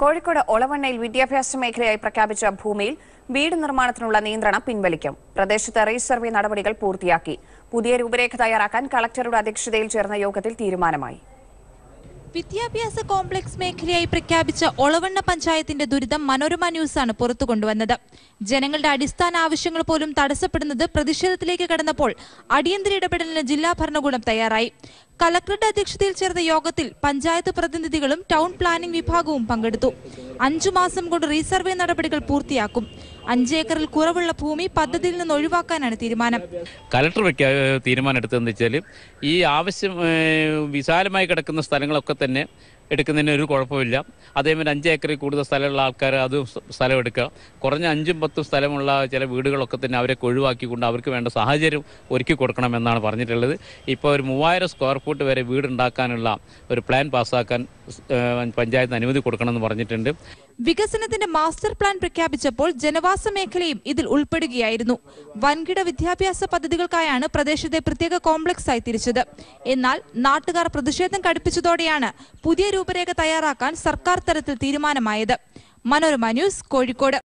കോഴിക്കോട് ഒളവണ്ണയിൽ വിദ്യാഭ്യാസ മേഖലയായി പ്രഖ്യാപിച്ച ഭൂമിയിൽ വീട് നിർമ്മാണത്തിനുള്ള നിയന്ത്രണം പിൻവലിക്കും പ്രദേശത്ത് റീസർവേ നടപടികൾ പൂർത്തിയാക്കി പുതിയ രൂപരേഖ തയ്യാറാക്കാൻ കളക്ടറുടെ അധ്യക്ഷതയിൽ ചേർന്ന യോഗത്തിൽ തീരുമാനമായി വിദ്യാഭ്യാസ കോംപ്ലക്സ് മേഖലയായി പ്രഖ്യാപിച്ച ഒളവണ്ണ പഞ്ചായത്തിന്റെ ദുരിതം മനോരമ ന്യൂസാണ് പുറത്തു കൊണ്ടുവന്നത് ജനങ്ങളുടെ അടിസ്ഥാന ആവശ്യങ്ങൾ പോലും തടസ്സപ്പെടുന്നത് പ്രതിഷേധത്തിലേക്ക് കടന്നപ്പോൾ അടിയന്തര ഇടപെടലിന് ജില്ലാ ഭരണകൂടം തയ്യാറായി കലക്ടറുടെ അധ്യക്ഷതയിൽ ചേർന്ന യോഗത്തിൽ പഞ്ചായത്ത് പ്രതിനിധികളും ടൗൺ പ്ലാനിംഗ് വിഭാഗവും പങ്കെടുത്തു അഞ്ചു മാസം കൊണ്ട് റീസർവേ നടപടികൾ പൂർത്തിയാക്കും അഞ്ച് ഏക്കറിൽ കുറവുള്ള ഭൂമി പദ്ധതിയിൽ നിന്ന് ഒഴിവാക്കാനാണ് തീരുമാനം കലക്ടർ വെക്ക തീരുമാനം എടുത്തതെന്ന് വെച്ചാൽ ഈ ആവശ്യം ഏഹ്, വിശാലമായി കിടക്കുന്ന സ്ഥലങ്ങളൊക്കെ തന്നെ എടുക്കുന്നതിന് ഒരു കുഴപ്പമില്ല അതേമാതിരി അഞ്ച് ഏക്കറിൽ കൂടുതൽ സ്ഥലമുള്ള ആൾക്കാർ അത് സ് സ്ഥലം എടുക്കുക കുറഞ്ഞ അഞ്ചും പത്തും സ്ഥലമുള്ള ചില വീടുകളൊക്കെ തന്നെ അവരൊക്കെ ഒഴിവാക്കിക്കൊണ്ട് അവർക്ക് വേണ്ട സാഹചര്യം ഒരുക്കി കൊടുക്കണമെന്നാണ് പറഞ്ഞിട്ടുള്ളത് ഇപ്പോൾ ഒരു മൂവായിരം സ്ക്വയർ ഫീറ്റ് വരെ വീടുണ്ടാക്കാനുള്ള ഒരു പ്ലാൻ പാസ്സാക്കാൻ ഏഹ്, പഞ്ചായത്തിന് അനുമതി കൊടുക്കണമെന്ന് പറഞ്ഞിട്ടുണ്ട് വികസനത്തിന്റെ മാസ്റ്റർ പ്ലാൻ പ്രഖ്യാപിച്ചപ്പോൾ ജനവാസ മേഖലയും ഇതിൽ ഉൾപ്പെടുകയായിരുന്നു വൻകിട വിദ്യാഭ്യാസ പദ്ധതികൾക്കായാണ് പ്രദേശത്തെ പ്രത്യേക കോംപ്ലക്സ് ആയി തിരിച്ചത് എന്നാൽ നാട്ടുകാർ പ്രതിഷേധം കടുപ്പിച്ചതോടെയാണ് പുതിയ രൂപരേഖ തയ്യാറാക്കാൻ സർക്കാർ തലത്തിൽ തീരുമാനമായത് മനോരമ ന്യൂസ് കോഴിക്കോട്